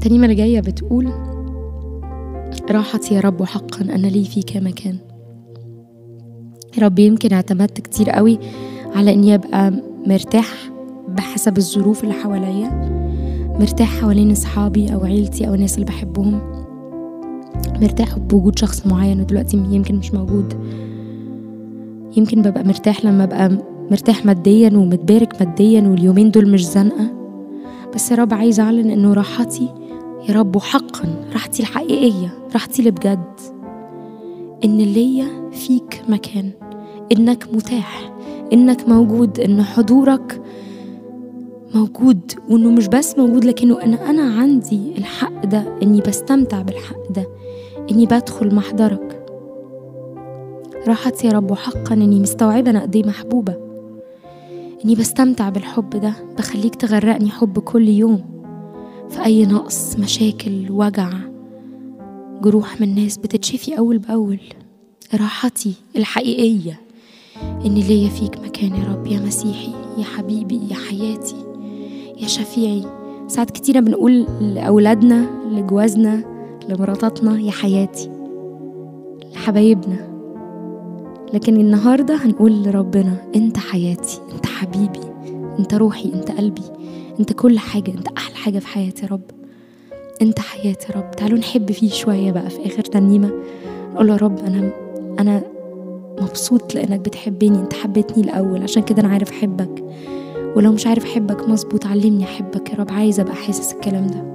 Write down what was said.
الترنيمة اللي جاية بتقول راحتي يا رب حقا أنا لي فيك مكان يا رب يمكن اعتمدت كتير قوي على إني أبقى مرتاح بحسب الظروف اللي حواليا مرتاح حوالين أصحابي أو عيلتي أو الناس اللي بحبهم مرتاح بوجود شخص معين ودلوقتي يمكن مش موجود يمكن ببقى مرتاح لما أبقى مرتاح ماديا ومتبارك ماديا واليومين دول مش زنقة بس يا رب عايزة أعلن إنه راحتي يا رب وحقا راحتي الحقيقية راحتي اللي بجد إن ليا فيك مكان إنك متاح إنك موجود إن حضورك موجود وإنه مش بس موجود لكنه أنا أنا عندي الحق ده إني بستمتع بالحق ده إني بدخل محضرك راحتي يا رب وحقا إني مستوعبة أنا قد إيه محبوبة إني بستمتع بالحب ده بخليك تغرقني حب كل يوم في أي نقص مشاكل وجع جروح من ناس بتتشفي أول بأول راحتي الحقيقية إن ليا فيك مكان يا رب يا مسيحي يا حبيبي يا حياتي يا شفيعي ساعات كتيرة بنقول لأولادنا لجوازنا لمراتاتنا يا حياتي لحبايبنا لكن النهاردة هنقول لربنا انت حياتي انت حبيبي انت روحي انت قلبي انت كل حاجة انت احلى حاجة في حياتي يا رب انت حياتي يا رب تعالوا نحب فيه شوية بقى في اخر ترنيمة نقول يا رب انا انا مبسوط لانك بتحبني انت حبيتني الاول عشان كده انا عارف احبك ولو مش عارف احبك مظبوط علمني احبك يا رب عايزة ابقى حاسس الكلام ده